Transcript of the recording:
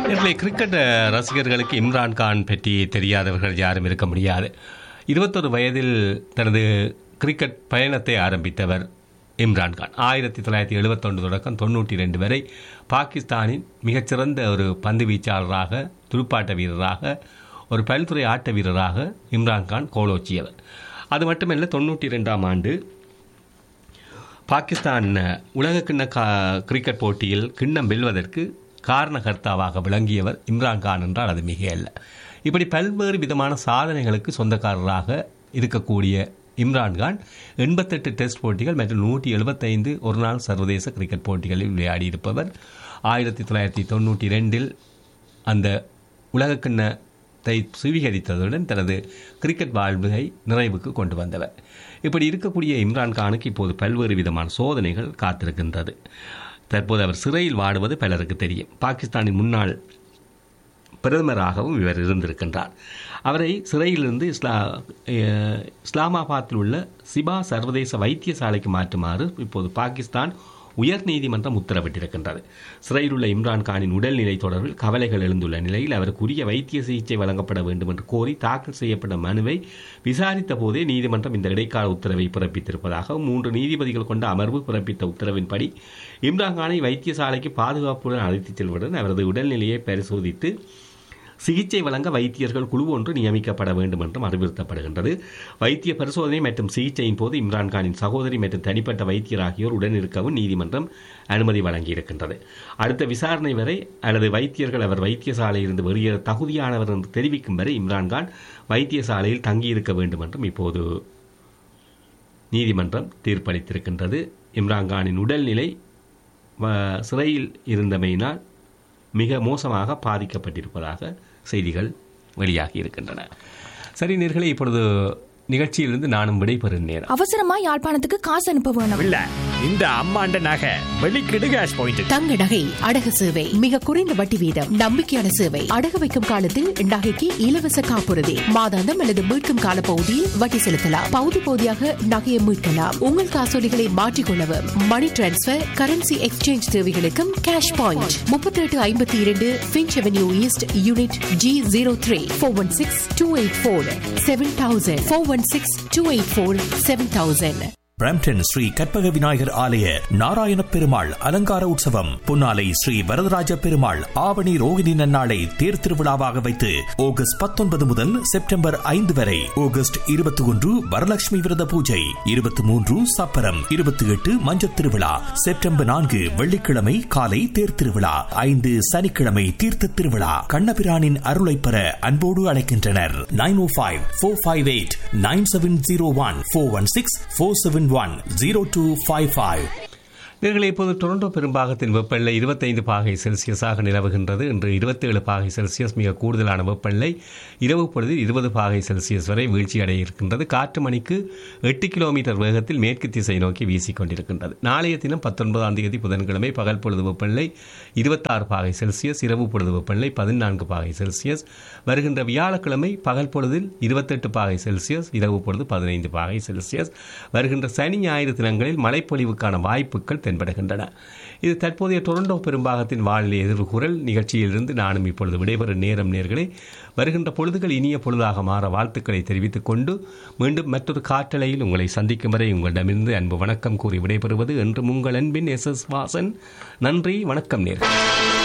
இவர்களை கிரிக்கெட் ரசிகர்களுக்கு இம்ரான் கான் பற்றி தெரியாதவர்கள் யாரும் இருக்க முடியாது இருபத்தொரு வயதில் தனது கிரிக்கெட் பயணத்தை ஆரம்பித்தவர் இம்ரான் கான் ஆயிரத்தி தொள்ளாயிரத்தி எழுபத்தொன்று தொடக்கம் தொண்ணூற்றி ரெண்டு வரை பாகிஸ்தானின் மிகச்சிறந்த ஒரு பந்து வீச்சாளராக துடுப்பாட்ட வீரராக ஒரு பல்துறை ஆட்ட வீரராக இம்ரான் கான் கோலோச்சியவர் அது மட்டுமல்ல தொண்ணூற்றி ரெண்டாம் ஆண்டு பாகிஸ்தான் உலகக்கிண்ண கா கிரிக்கெட் போட்டியில் கிண்ணம் வெல்வதற்கு காரணகர்த்தாவாக விளங்கியவர் இம்ரான் கான் என்றால் அது மிக அல்ல இப்படி பல்வேறு விதமான சாதனைகளுக்கு சொந்தக்காரராக இருக்கக்கூடிய இம்ரான் கான் எண்பத்தெட்டு டெஸ்ட் போட்டிகள் மற்றும் நூற்றி எழுபத்தைந்து ஒருநாள் சர்வதேச கிரிக்கெட் போட்டிகளில் விளையாடியிருப்பவர் ஆயிரத்தி தொள்ளாயிரத்தி தொண்ணூற்றி ரெண்டில் அந்த உலகக்கிண்ணத்தை சுவீகரித்ததுடன் தனது கிரிக்கெட் வாழ்வை நிறைவுக்கு கொண்டு வந்தவர் இப்படி இருக்கக்கூடிய இம்ரான் கானுக்கு இப்போது பல்வேறு விதமான சோதனைகள் காத்திருக்கின்றது தற்போது அவர் சிறையில் வாடுவது பலருக்கு தெரியும் பாகிஸ்தானின் முன்னாள் பிரதமராகவும் இவர் இருந்திருக்கின்றார் அவரை சிறையிலிருந்து இஸ்லா அஹ், இஸ்லாமாபாத்தில் உள்ள சிபா சர்வதேச வைத்தியசாலைக்கு மாற்றுமாறு இப்போது பாகிஸ்தான் உயர் நீதிமன்றம் உத்தரவிட்டிருக்கின்றது சிறையில் உள்ள இம்ரான் கானின் உடல்நிலை தொடர்பில் கவலைகள் எழுந்துள்ள நிலையில் அவருக்கு உரிய வைத்திய சிகிச்சை வழங்கப்பட வேண்டும் என்று கோரி தாக்கல் செய்யப்பட்ட மனுவை விசாரித்த போதே நீதிமன்றம் இந்த இடைக்கால உத்தரவை பிறப்பித்திருப்பதாக மூன்று நீதிபதிகள் கொண்ட அமர்வு பிறப்பித்த உத்தரவின்படி இம்ரான் கானை வைத்தியசாலைக்கு பாதுகாப்புடன் அழைத்துச் செல்வதுடன் அவரது உடல்நிலையை பரிசோதித்து சிகிச்சை வழங்க வைத்தியர்கள் குழு ஒன்று நியமிக்கப்பட வேண்டும் என்றும் அறிவுறுத்தப்படுகின்றது வைத்திய பரிசோதனை மற்றும் சிகிச்சையின் போது இம்ரான்கானின் சகோதரி மற்றும் தனிப்பட்ட வைத்தியர் ஆகியோர் உடன் இருக்கவும் நீதிமன்றம் அனுமதி வழங்கியிருக்கின்றது அடுத்த விசாரணை வரை அல்லது வைத்தியர்கள் அவர் வைத்தியசாலையிலிருந்து வெளியேற தகுதியானவர் என்று தெரிவிக்கும் வரை இம்ரான்கான் வைத்தியசாலையில் தங்கியிருக்க வேண்டும் என்றும் இப்போது நீதிமன்றம் தீர்ப்பளித்திருக்கின்றது இம்ரான்கானின் உடல்நிலை வ- சிறையில் இருந்தமையினால் மிக மோசமாக பாதிக்கப்பட்டிருப்பதாக செய்திகள் வெளியாகி இருக்கின்றன சரி நேர்களே இப்பொழுது நிகழ்ச்சியிலிருந்து நானும் விடைபெறும் நேரம் அவசரமா யாழ்ப்பாணத்துக்கு காசு அனுப்ப வேணும் இல்ல இந்த அம்மாண்ட நகை வெளிக்கிடு கேஷ் பாயிண்ட் தங்க நகை அடகு சேவை மிக குறைந்த வட்டி வீதம் நம்பிக்கையான சேவை அடகு வைக்கும் காலத்தில் நகைக்கு இலவச காப்புறுதி மாதாந்தம் அல்லது மீட்கும் கால பகுதியில் வட்டி செலுத்தலாம் பகுதி பகுதியாக நகையை மீட்கலாம் உங்கள் காசோலிகளை மாற்றிக்கொள்ளவும் மணி டிரான்ஸ்பர் கரன்சி எக்ஸ்சேஞ்ச் தேவைகளுக்கும் கேஷ் பாயிண்ட் முப்பத்தி எட்டு ஐம்பத்தி இரண்டு Finch avenue east unit G zero three four one six two eight four seven thousand four one six two eight four seven thousand Brampton Shri Karpaga Vinayagar ஆலய நாராயண பெருமாள் அலங்கார உற்சவம் புன்னாலை ஸ்ரீ வரதராஜ பெருமாள் ஆவணி ரோகிணி நன்னாளை தேர் திருவிழாவாக வைத்து ஆகஸ்ட் பத்தொன்பது முதல் செப்டம்பர் ஐந்து வரை ஆகஸ்ட் இருபத்தி ஒன்று வரலட்சுமி விரத பூஜை இருபத்தி மூன்று சப்பரம் இருபத்தி எட்டு மஞ்சத் திருவிழா செப்டம்பர் நான்கு வெள்ளிக்கிழமை காலை தேர் திருவிழா ஐந்து சனிக்கிழமை தீர்த்த திருவிழா கண்ணபிரானின் அருளை பெற அன்போடு அழைக்கின்றனர் nine O five four five eight nine seven zero one four one six four seven one zero two five five நேர்களை இப்போது டொரண்டோ பெரும்பாகத்தின் வெப்பநிலை இருபத்தைந்து பாகை செல்சியஸாக நிலவுகின்றது இன்று இருபத்தேழு பாகை செல்சியஸ் மிக கூடுதலான வெப்பநிலை இரவு பொழுதில் இருபது பாகை செல்சியஸ் வரை வீழ்ச்சி அடைய இருக்கின்றது காற்று மணிக்கு எட்டு கிலோமீட்டர் வேகத்தில் மேற்கு திசை நோக்கி வீசிக்கொண்டிருக்கின்றது நாளைய தினம் பத்தொன்பதாம் தேதி புதன்கிழமை பகல் பொழுது வெப்பநிலை இருபத்தாறு பாகை செல்சியஸ் இரவு பொழுது வெப்பநிலை பதினான்கு பாகை செல்சியஸ் வருகின்ற வியாழக்கிழமை பகல் பொழுதில் இருபத்தெட்டு பாகை செல்சியஸ் இரவு பொழுது பதினைந்து பாகை செல்சியஸ் வருகின்ற சனி ஞாயிறு தினங்களில் மழைப்பொழிவுக்கான வாய்ப்புகள் தென்படுகின்றன இது தற்போதைய டொரண்டோ பெரும்பாகத்தின் வானிலை எதிர்குரல் நிகழ்ச்சியிலிருந்து நானும் இப்பொழுது விடைபெறும் நேரம் நேர்களே வருகின்ற பொழுதுகள் இனிய பொழுதாக மாற வாழ்த்துக்களை தெரிவித்துக் கொண்டு மீண்டும் மற்றொரு காற்றலையில் உங்களை சந்திக்கும் வரை உங்களிடமிருந்து அன்பு வணக்கம் கூறி விடைபெறுவது என்று உங்கள் அன்பின் எஸ் எஸ் வாசன் நன்றி வணக்கம் நேர்கள்